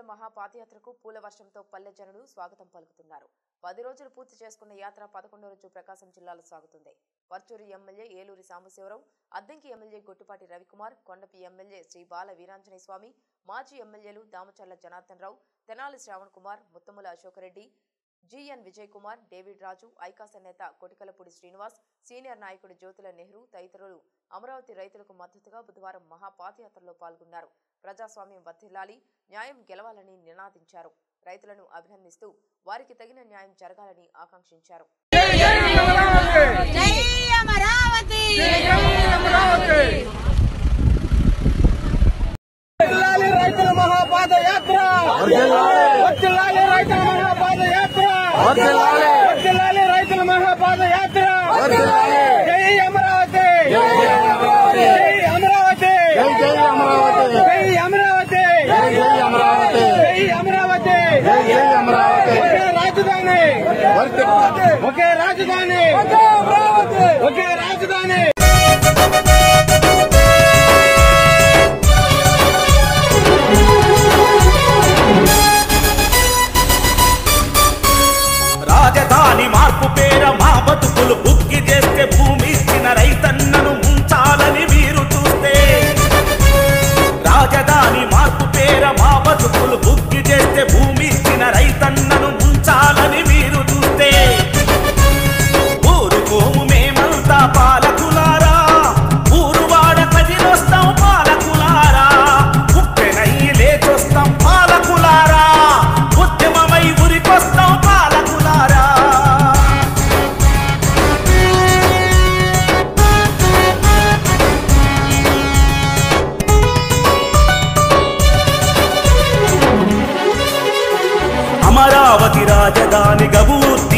మహాపాదయాత్రకు పూల వర్షంతో పల్లె జనులు స్వాగతం పలుకుతున్నారు పది రోజులు పూర్తి చేసుకున్న యాత్ర పదకొండో రోజు ప్రకాశం జిల్లాలో సాగుతుంది Parchur MLA Eluri Sambasivarao Addanki MLA Gottipati Ravikumar Kondapi MLA Shri బాల వీరాంజనేయ స్వామి మాజీ ఎమ్మెల్యేలు దామచర్ల జనార్దన్ రావు తెనాలి శ్రావణ్ కుమార్ ముత్తముల అశోకరెడ్డి జిఎన్ విజయ్ కుమార్ డేవిడ్ రాజు ఐకాస నేత కొటికలపూడి శ్రీనివాస్ సీనియర్ నాయకుడు జ్యోతుల నెహ్రూ తదితరులు అమరావతి రైతులకు మద్దతుగా బుధవారం మహాపాదయాత్రలో పాల్గొన్నారు ప్రజాస్వామ్యం వర్ధిల్లాలి న్యాయం గెలవాలని నినాదించారు రైతులను అభినందిస్తూ వారికి తగిన న్యాయం జరగాలని ఆకాంక్షించారు జై అమరావతి వర్ధిల్లాలి రైతుల మహాపాదయాత్ర వర్ధిల్లాలి రైతుల మహాపాదయాత్ర వర్ధిల్లాలి రైతుల మహాపాదయాత్ర జై అమరావతి జై అమరావతి జై అమరావతి జై అమరావతి జై అమరావతి జై అమరావతి జై అమరావతి ఒకే రాజధాని వర్ధిల్లాలి. ఒకే రాజధాని ఒకే రాజధాని రాజధాని మార్పు పేర మా బతుకులు బుక్కి చేస్తే భూమి ఇచ్చిన రైతన్నను ముంచాలని మీరు చూస్తే రాజధాని మార్పు పేర మా బతుకులు బుక్కి చేస్తే భూమి ఇచ్చిన రైతన్నను ముంచాలని మీరు చూస్తే ఊరుకోము మేమంతా పాలకులారా ఊరు వాడ కదిలొస్తాం పాలకులారా ఉప్పెనయ్యి లేచొస్తాం పాలకులారా ఉద్యమమై ఉరికొస్తాం పాలకులారా అమరావతి రాజధాని గబూర్తి